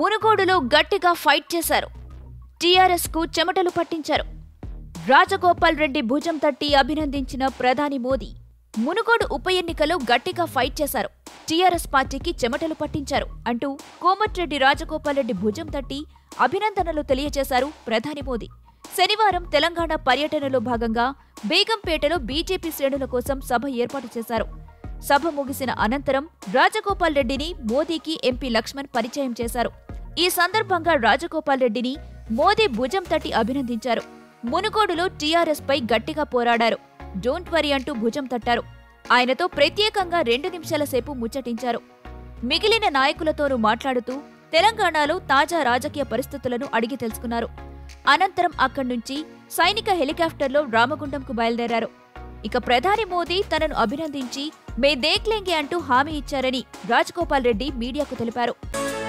మునుగోడులో గట్టిగా ఫైట్ చేశారు టీఆర్ఎస్ కు చెమటలు పట్టించారు రాజగోపాల్ రెడ్డి భుజం తట్టి అభినందించిన ప్రధాని మోదీ మునుగోడు ఉప ఎన్నికలో గట్టిగా ఫైట్ చేశారు టీఆర్ఎస్ పార్టీకి చెమటలు పట్టించారు అంటూ కోమటిరెడ్డి రాజగోపాల్ రెడ్డి భుజం తట్టి అభినందనలు తెలియజేశారు ప్రధాని మోదీ శనివారం తెలంగాణ పర్యటనలో భాగంగా బేగంపేటలో బీజేపీ శ్రేణుల కోసం సభ ఏర్పాటు చేశారు సభ ముగిసిన అనంతరం రాజగోపాల్ రెడ్డిని మోదీకి ఎంపీ లక్ష్మణ్ పరిచయం చేశారు ఈ సందర్భంగా రాజగోపాల్ రెడ్డిని మోదీ భుజం తట్టి అభినందించారు మునుగోడులో టీఆర్ఎస్ పై గట్టిగా పోరాడారు డోంట్ వరీ అంటూ భుజం తట్టారు ఆయనతో ప్రత్యేకంగా రెండు నిమిషాల సేపు ముచ్చటించారు మిగిలిన నాయకులతోనూ మాట్లాడుతూ తెలంగాణలో తాజా రాజకీయ పరిస్థితులను అడిగి తెలుసుకున్నారు అనంతరం అక్కడి నుంచి సైనిక హెలికాప్టర్లో రామగుండంకు బయలుదేరారు ఇక ప్రధాని మోదీ తనను అభినందించి మే దేక్లేంగే అంటూ హామీ ఇచ్చారని రాజగోపాల్ రెడ్డి మీడియాకు తెలిపారు